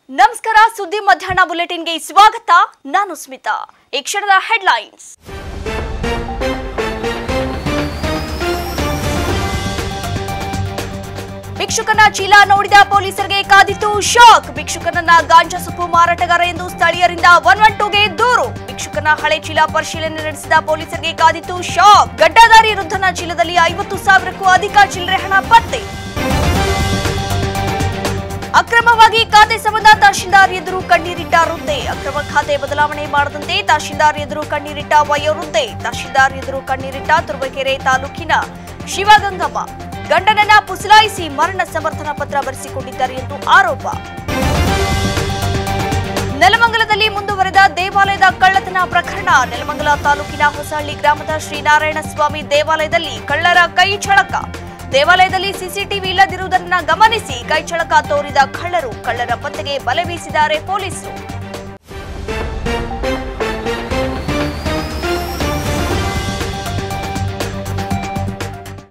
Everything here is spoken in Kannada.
ನಮಸ್ಕಾರ ಸುದ್ದಿ ಮಧ್ಯಾಹ್ನ ಬುಲೆಟಿನ್ಗೆ ಸ್ವಾಗತ ನಾನು ಸ್ಮಿತಾ ಈ ಕ್ಷಣದ ಹೆಡ್ಲೈನ್ಸ್ ಭಿಕ್ಷುಕನ ಚೀಲ ನೋಡಿದ ಪೊಲೀಸರಿಗೆ ಕಾದಿತ್ತು ಶಾಕ್ ಭಿಕ್ಷುಕನನ್ನ ಗಾಂಜಾ ಸೊಪ್ಪು ಮಾರಾಟಗಾರ ಎಂದು ಸ್ಥಳೀಯರಿಂದ ಒನ್ ಒನ್ ಟೂಗೆ ದೂರು ಭಿಕ್ಷುಕನ ಹಳೆ ಚೀಲ ಪರಿಶೀಲನೆ ನಡೆಸಿದ ಪೊಲೀಸರಿಗೆ ಕಾದಿತ್ತು ಶಾಕ್ ಗಡ್ಡಾಧಾರಿ ವೃದ್ಧನ ಚೀಲದಲ್ಲಿ ಐವತ್ತು ಸಾವಿರಕ್ಕೂ ಅಧಿಕ ಚಿಲ್ಲರೆ ಹಣ ಪತ್ತೆ ಅಕ್ರಮವಾಗಿ ಖಾತೆ ಸಂಬಂಧ ತಹಶೀಲ್ದಾರ್ ಎದುರು ಕಣ್ಣೀರಿಟ್ಟ ವೃದ್ಧೆ ಅಕ್ರಮ ಖಾತೆ ಬದಲಾವಣೆ ಮಾಡದಂತೆ ತಹಶೀಲ್ದಾರ್ ಎದುರು ಕಣ್ಣೀರಿಟ್ಟ ವಯೋವೃದ್ಧೆ ತಹಶೀಲ್ದಾರ್ ಎದುರು ಕಣ್ಣೀರಿಟ್ಟ ತುರುವೇಕೆರೆ ತಾಲೂಕಿನ ಶಿವಗಂಗಮ್ಮ ಗಂಡನನ್ನ ಪುಸಲಾಯಿಸಿ ಮರಣ ಸಮರ್ಥನಾ ಪತ್ರ ಬರೆಸಿಕೊಂಡಿದ್ದಾರೆ ಎಂದು ಆರೋಪ ನೆಲಮಂಗಲದಲ್ಲಿ ಮುಂದುವರೆದ ದೇವಾಲಯದ ಕಳ್ಳತನ ಪ್ರಕರಣ ನೆಲಮಂಗಲ ತಾಲೂಕಿನ ಹೊಸಹಳ್ಳಿ ಗ್ರಾಮದ ಶ್ರೀನಾರಾಯಣ ಸ್ವಾಮಿ ದೇವಾಲಯದಲ್ಲಿ ಕಳ್ಳರ ಕೈ ಚಳಕ ದೇವಾಲಯದಲ್ಲಿ ಸಿಸಿಟಿವಿ ಇಲ್ಲದಿರುವುದನ್ನ ಗಮನಿಸಿ ಕೈ ಚಳಕ ತೋರಿದ ಕಳ್ಳರು ಕಳ್ಳರ ಪತ್ತೆಗೆ ಬಲೆ ಬೀಸಿದ್ದಾರೆ ಪೊಲೀಸರು